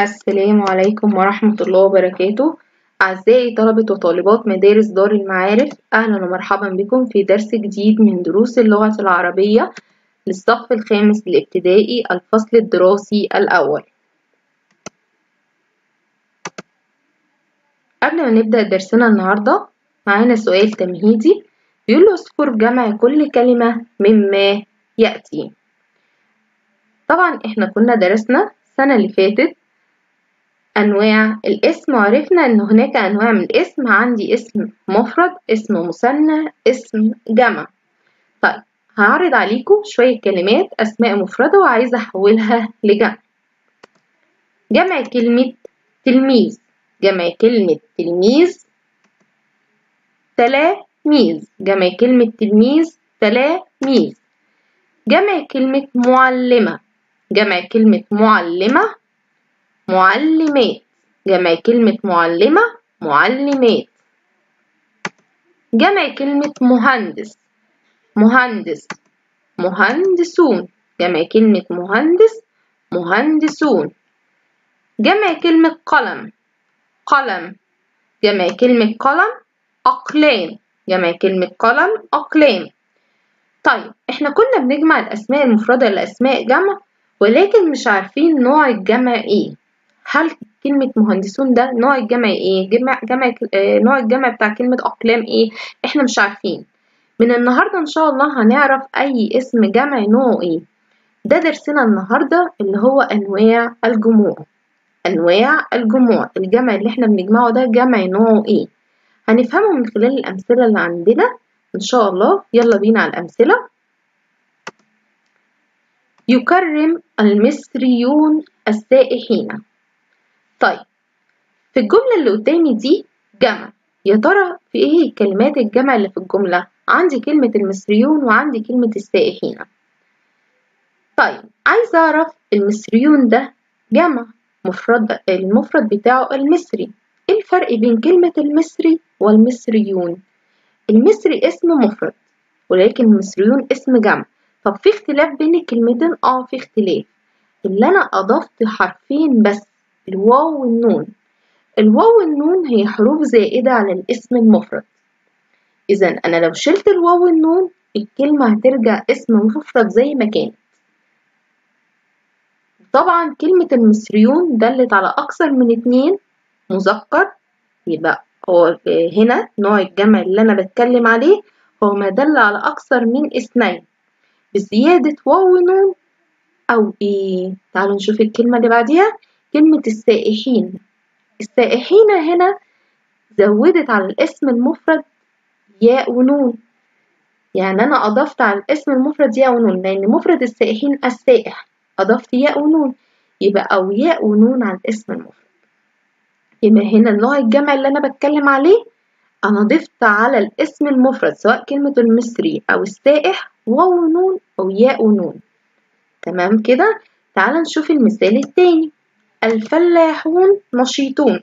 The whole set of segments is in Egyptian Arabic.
السلام عليكم ورحمة الله وبركاته أعزائي طلبة وطالبات مدارس دار المعارف أهلا ومرحبا بكم في درس جديد من دروس اللغة العربية للصف الخامس الابتدائي الفصل الدراسي الأول قبل ما نبدأ درسنا النهاردة معانا سؤال تمهيدي بيقول له اذكر جمع كل كلمة مما يأتي طبعا احنا كنا درسنا السنة اللي فاتت أنواع الاسم وعرفنا إن هناك أنواع من الاسم عندي اسم مفرد اسم مثنى اسم جمع طيب هعرض عليكم شوية كلمات أسماء مفردة وعايزة أحولها لجمع جمع كلمة تلميذ جمع كلمة تلميذ تلاميذ جمع كلمة تلميذ تلاميذ جمع كلمة معلمة جمع كلمة معلمة معلمات جمع كلمة معلمة معلمات جمع كلمة مهندس مهندس مهندسون جمع كلمة مهندس مهندسون جمع كلمة قلم قلم جمع كلمة قلم أقلام جمع كلمة قلم أقلام طيب احنا كنا بنجمع الأسماء المفردة لأسماء جمع ولكن مش عارفين نوع الجمع ايه هل كلمة مهندسون ده نوع الجمع ايه؟ جمع جمع اه نوع الجمع بتاع كلمة أقلام ايه؟ احنا مش عارفين من النهاردة إن شاء الله هنعرف أي اسم جمع نوعه ايه ده درسنا النهاردة اللي هو أنواع الجموع أنواع الجموع الجمع اللي احنا بنجمعه ده جمع نوعه ايه هنفهمه من خلال الأمثلة اللي عندنا إن شاء الله يلا بينا على الأمثلة يكرم المصريون السائحين طيب في الجملة اللي قدامي دي جمع يا ترى في ايه كلمات الجمع اللي في الجملة عندي كلمة المصريون وعندي كلمة السائحين طيب عايزة أعرف المصريون ده جمع مفرد المفرد بتاعه المصري ايه الفرق بين كلمة المصري والمصريون المصري اسم مفرد ولكن المصريون اسم جمع طب في اختلاف بين الكلمتين اه في اختلاف اللي انا اضفت حرفين بس الواو والنون الواو والنون هي حروف زائدة على الاسم المفرد إذا أنا لو شلت الواو والنون الكلمة هترجع اسم مفرد زي ما كانت طبعا كلمة المصريون دلت على أكثر من اتنين مذكر يبقى هو هنا نوع الجمع اللي أنا بتكلم عليه هو ما دل على أكثر من اثنين بزيادة واو ونون أو إيه تعالوا نشوف الكلمة اللي بعديها كلمة السائحين السائحين هنا زودت على الاسم المفرد ياء ونون يعني أنا أضفت على الاسم المفرد ياء ونون لأن مفرد السائحين السائح أضفت ياء ونون يبقى أو ياء ونون على الاسم المفرد يبقى هنا نوع الجمع اللي أنا بتكلم عليه أنا ضفت على الاسم المفرد سواء كلمة المصري أو السائح واو ونون أو ياء ونون تمام كده تعال نشوف المثال التاني الفلاحون نشيطون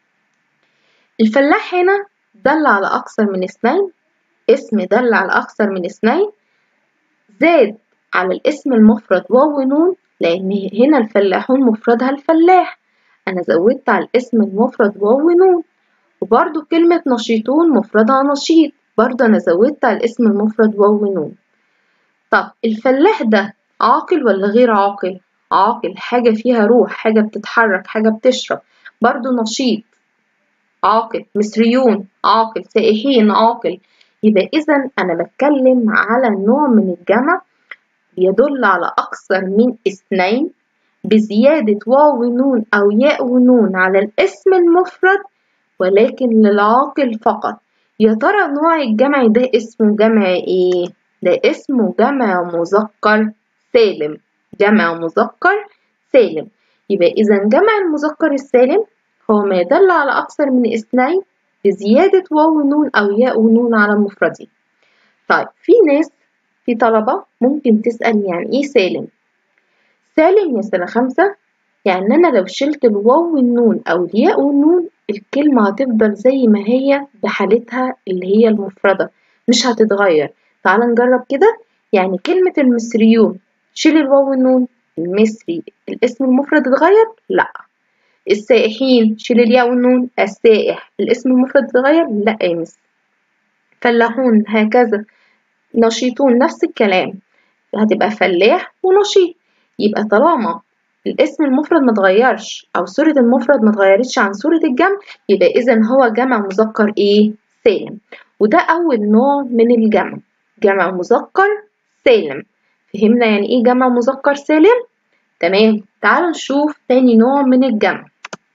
الفلاح هنا دل على أكثر من اثنين اسم دل على أكثر من اثنين زاد على الاسم المفرد واو ونون لأن هنا الفلاحون مفردها الفلاح أنا زودت على الاسم المفرد واو ونون وبرضو كلمة نشيطون مفردها نشيط برضو أنا زودت على الاسم المفرد واو ونون طب الفلاح ده عاقل ولا غير عاقل؟ عاقل حاجة فيها روح حاجة بتتحرك حاجة بتشرب برضو نشيط عاقل مصريون عاقل سائحين عاقل يبقى إذا أنا بتكلم على نوع من الجمع يدل على أكثر من اثنين بزيادة واو ونون أو ياء ونون على الاسم المفرد ولكن للعاقل فقط يا ترى نوع الجمع ده اسمه جمع ايه؟ ده اسمه جمع مذكر سالم جمع مذكر سالم يبقى إذا جمع المذكر السالم هو ما يدل على أكثر من اثنين بزيادة واو ونون أو ياء ونون على مفرده طيب في ناس في طلبة ممكن تسأل يعني إيه سالم سالم يا سنة خمسة يعني أنا لو شلت الواو والنون أو الياء والنون الكلمة هتفضل زي ما هي بحالتها اللي هي المفردة مش هتتغير تعال نجرب كده يعني كلمة المصريون شيل الواو والنون المصري الاسم المفرد اتغير لا السائحين شيل الياء والنون السائح الاسم المفرد اتغير لا يا مس فلاحون هكذا نشيطون نفس الكلام هتبقى فلاح ونشيط يبقى طالما الاسم المفرد متغيرش أو صورة المفرد متغيرتش عن صورة الجمع يبقى إذا هو جمع مذكر إيه؟ سالم وده أول نوع من الجمع جمع مذكر سالم فهمنا يعني إيه جمع مذكر سالم؟ تمام تعالوا نشوف تاني نوع من الجمع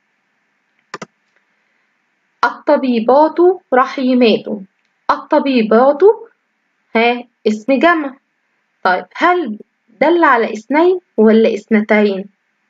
الطبيبات رحيمات الطبيبات ها اسم جمع طيب هل دل على اثنين ولا اثنتين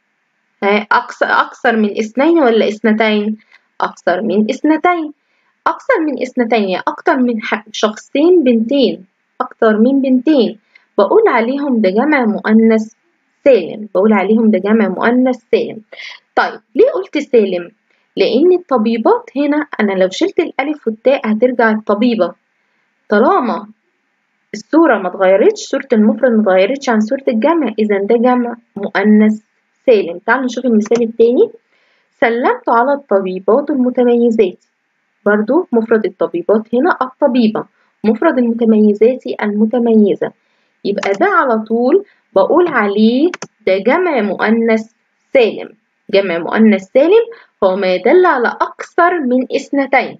ها أكثر, أكثر من اثنين ولا اثنتين أكثر من اثنتين أكثر من اثنتين يعني أكثر من شخصين بنتين أكثر من بنتين بقول عليهم ده جمع مؤنث سالم بقول عليهم ده جمع مؤنث سالم طيب ليه قلت سالم لأن الطبيبات هنا أنا لو شلت الألف والتاء هترجع الطبيبة طالما الصورة ما اتغيرتش صورة المفرد ما اتغيرتش عن صورة الجمع إذا ده جمع مؤنث سالم تعالوا نشوف المثال التاني سلمت على الطبيبات المتميزات برضو مفرد الطبيبات هنا الطبيبة مفرد المتميزات المتميزة يبقى ده على طول بقول عليه ده جمع مؤنث سالم جمع مؤنث سالم هو ما يدل على أكثر من اثنتين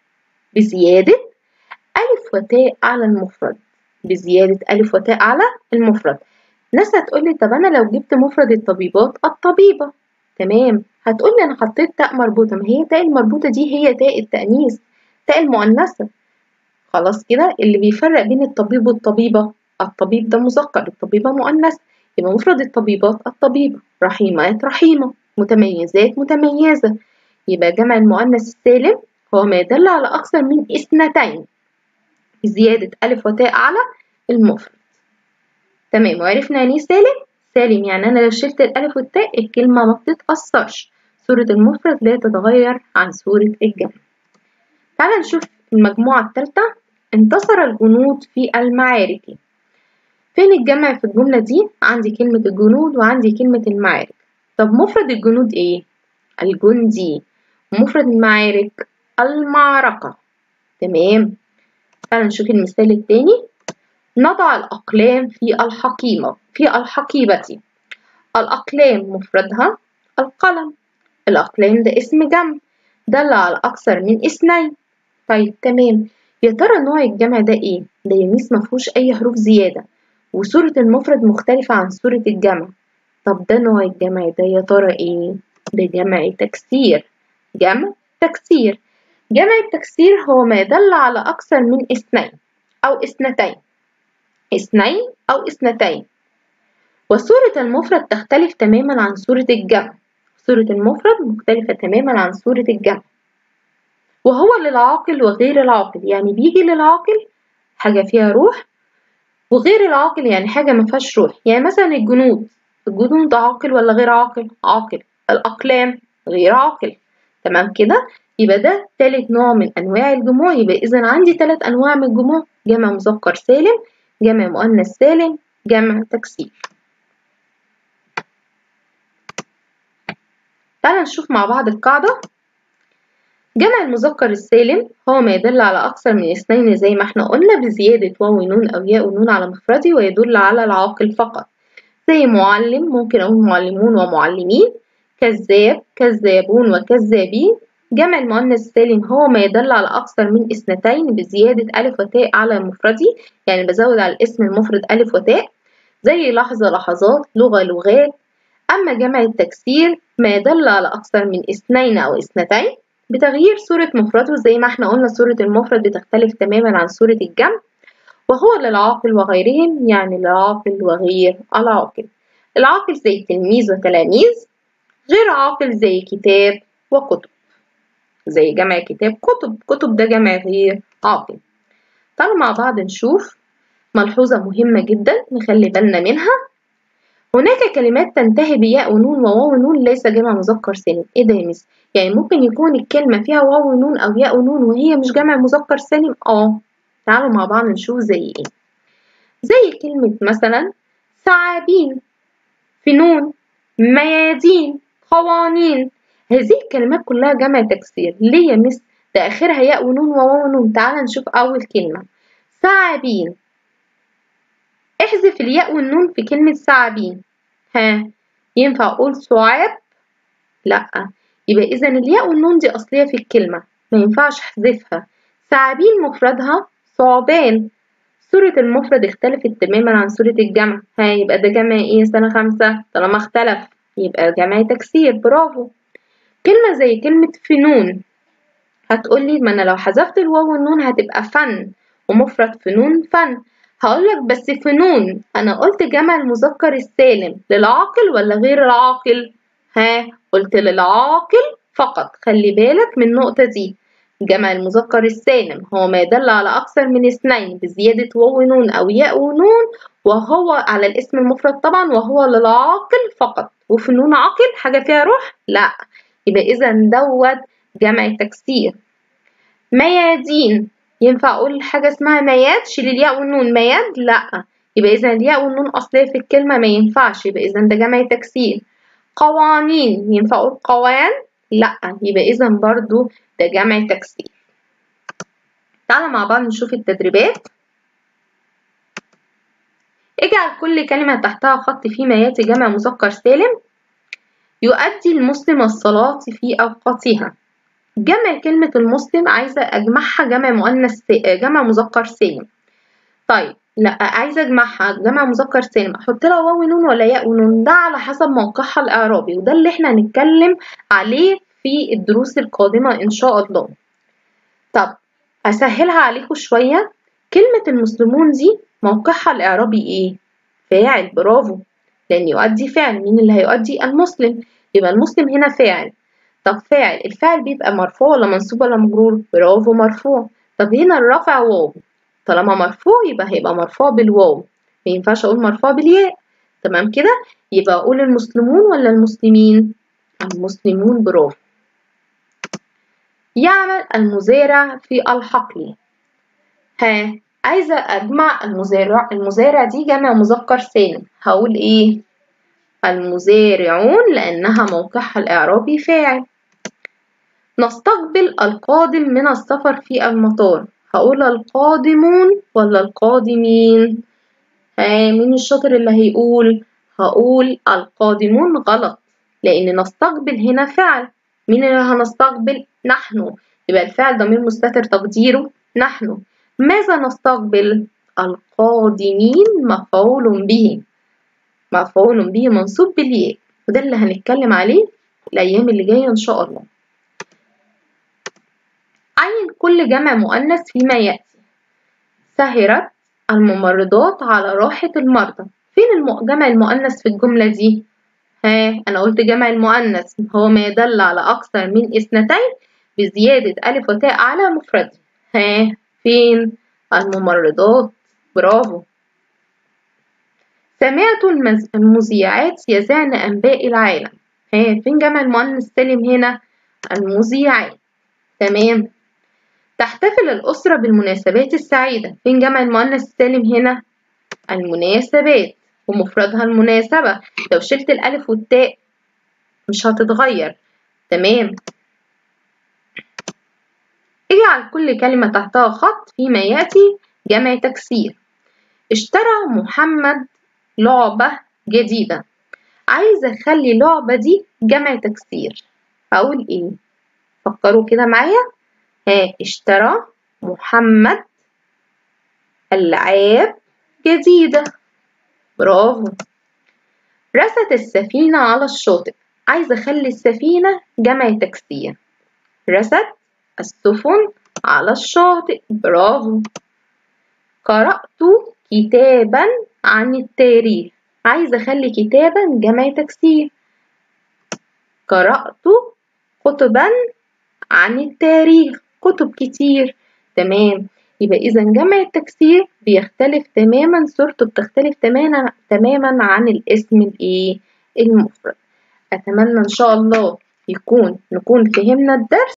بزيادة ألف وتاء على المفرد بزيادة ألف وتاء على المفرد ناس هتقولي طب أنا لو جبت مفرد الطبيبات الطبيبة تمام هتقولي أنا حطيت تاء مربوطة ما هي تاء المربوطة دي هي تاء التأنيث تاء المؤنثة خلاص كده اللي بيفرق بين الطبيب والطبيبة الطبيب ده مذكر الطبيبة مؤنث يبقى مفرد الطبيبات الطبيبة رحيمات رحيمة متميزات متميزة يبقى جمع المؤنث السالم هو ما يدل على أكثر من اثنتين بزيادة ألف وتاء على المفرد تمام وعرفنا يعني سالم سالم يعني أنا لو شلت الألف والتاء الكلمة ما بتتأثرش صورة المفرد لا تتغير عن صورة الجمع تعال نشوف المجموعة الثالثة انتصر الجنود في المعارك فين الجمع في الجملة دي؟ عندي كلمة الجنود وعندي كلمة المعارك طب مفرد الجنود ايه؟ الجندي مفرد المعارك المعركة تمام تعالى نشوف المثال التاني نضع الأقلام في الحقيبة في الحقيبة الأقلام مفردها القلم الأقلام ده اسم جمع دل على أكثر من اثنين طيب تمام يا ترى نوع الجمع ده ايه؟ ده يميس مفهوش أي حروف زيادة وصورة المفرد مختلفة عن صورة الجمع طب ده نوع الجمع ده يا ترى ايه؟ ده جمع تكسير جمع تكسير جمع التكسير هو ما يدل على أكثر من اثنين أو اثنتين اثنين أو اثنتين وصورة المفرد تختلف تماما عن صورة الجمع صورة المفرد مختلفة تماما عن صورة الجمع وهو للعاقل وغير العاقل يعني بيجي للعاقل حاجة فيها روح وغير العاقل يعني حاجة ما فيهاش روح يعني مثلا الجنود الجنود عاقل ولا غير عاقل عاقل الأقلام غير عاقل تمام كده يبقى ده تالت نوع من أنواع الجموع يبقى إذا عندي تلات أنواع من الجموع جمع مذكر سالم جمع مؤنث سالم جمع تكسير تعالى نشوف مع بعض القاعدة جمع المذكر السالم هو ما يدل على أكثر من اثنين زي ما احنا قلنا بزيادة واو نون أو ياء نون على مفرده ويدل على العاقل فقط زي معلم ممكن أقول معلمون ومعلمين كذاب كذابون وكذابين جمع المؤنث السالم هو ما يدل على أكثر من اثنتين بزيادة ألف وتاء على مفردي يعني بزود على الاسم المفرد ألف وتاء زي لحظة لحظات لغة لغات أما جمع التكسير ما يدل على أكثر من اثنين أو اثنتين بتغيير صورة مفرده زي ما احنا قلنا صورة المفرد بتختلف تماما عن صورة الجمع وهو للعاقل وغيرهم يعني للعاقل وغير العاقل العاقل زي تلميذ وتلاميذ غير عاقل زي كتاب وكتب زي جمع كتاب كتب كتب ده جمع غير عاقل تعالوا مع بعض نشوف ملحوظة مهمة جدا نخلي بالنا منها هناك كلمات تنتهي بياء ونون وواو ونون ليس جمع مذكر سالم ايه ده يا مس يعني ممكن يكون الكلمة فيها واو ونون أو ياء ونون وهي مش جمع مذكر سالم اه تعالوا مع بعض نشوف زي ايه زي كلمة مثلا ثعابين فنون ميادين قوانين هذه الكلمات كلها جمع تكسير ليه يا مس ده آخرها ياء ونون وواو ونون تعال نشوف أول كلمة ثعابين احذف الياء والنون في كلمة ثعابين ها ينفع أقول ثعاب لأ يبقى إذا الياء والنون دي أصلية في الكلمة ما ينفعش أحذفها ثعابين مفردها ثعبان صورة المفرد اختلفت تماما عن صورة الجمع ها يبقى ده جمع ايه سنة خمسة طالما اختلف يبقى جمع تكسير برافو كلمة زي كلمة فنون هتقولي ما أنا لو حذفت الواو والنون هتبقى فن ومفرد فنون فن هقولك بس فنون أنا قلت جمع المذكر السالم للعاقل ولا غير العاقل؟ ها قلت للعاقل فقط خلي بالك من النقطة دي جمع المذكر السالم هو ما يدل على أكثر من اثنين بزيادة واو ونون أو ياء ونون وهو على الاسم المفرد طبعا وهو للعاقل فقط وفنون عاقل حاجة فيها روح؟ لا يبقى إذا دوت جمع تكسير ميادين ينفع أقول حاجة اسمها مياد شيل الياء والنون مياد لأ يبقى إذا الياء والنون أصلية في الكلمة ما ينفعش يبقى إذا ده جمع تكسير قوانين ينفع أقول قوان لأ يبقى إذا برضو ده جمع تكسير تعالى مع بعض نشوف التدريبات اجعل كل كلمة تحتها خط فيما يأتي جمع مذكر سالم يؤدي المسلم الصلاة في أوقاتها جمع كلمة المسلم عايزة أجمعها جمع مؤنث جمع مذكر سالم طيب لا عايزة أجمعها جمع مذكر سالم أحط لها واو نون ولا ياء ونون ده على حسب موقعها الإعرابي وده اللي إحنا هنتكلم عليه في الدروس القادمة إن شاء الله طب أسهلها عليكم شوية كلمة المسلمون دي موقعها الإعرابي إيه؟ فاعل برافو لأن يؤدي فعل مين اللي هيؤدي المسلم يبقى المسلم هنا فاعل طب فاعل الفاعل بيبقى مرفوع ولا منصوب ولا مجرور برافو مرفوع طب هنا الرفع واو طالما مرفوع يبقى هيبقى مرفوع بالواو ما ينفعش اقول مرفوع بالياء تمام كده يبقى اقول المسلمون ولا المسلمين المسلمون برافو يعمل المزارع في الحقل ها عايزة أجمع المزارع المزارع دي جمع مذكر سالم هقول إيه المزارعون لأنها موقعها الإعرابي فاعل نستقبل القادم من السفر في المطار هقول القادمون ولا القادمين ها مين الشاطر اللي هيقول هقول القادمون غلط لأن نستقبل هنا فعل مين اللي هنستقبل نحن يبقى الفعل ضمير مستتر تقديره نحن ماذا نستقبل القادمين مفعول به مفعول به منصوب بالياء وده اللي هنتكلم عليه الأيام اللي جاية إن شاء الله عين كل جمع مؤنث فيما يأتي سهرت الممرضات على راحة المرضى فين جمع المؤنث في الجملة دي؟ ها أنا قلت جمع المؤنث هو ما يدل على أكثر من اثنتين بزيادة ألف وتاء على مفرد ها فين؟ الممرضات برافو سمعت المذيعات يذعن أنباء العالم ها فين جمع المؤنث السالم هنا؟ المذيعات تمام تحتفل الأسرة بالمناسبات السعيدة فين جمع المؤنث السالم هنا؟ المناسبات ومفردها المناسبة لو شلت الألف والتاء مش هتتغير تمام اجعل كل كلمة تحتها خط فيما يأتي جمع تكسير اشترى محمد لعبة جديدة عايزة أخلي اللعبة دي جمع تكسير أقول إيه؟ فكروا كده معايا ها اشترى محمد ألعاب جديدة برافو رست السفينة على الشاطئ عايزة أخلي السفينة جمع تكسير رست السفن على الشاطئ برافو قرأت كتابا عن التاريخ عايزة أخلي كتابا جمع تكسير قرأت كتبا عن التاريخ كتب كتير تمام يبقى إذا جمع التكسير بيختلف تماما صورته بتختلف تماما تماما عن الاسم الإيه المفرد أتمنى إن شاء الله يكون نكون فهمنا الدرس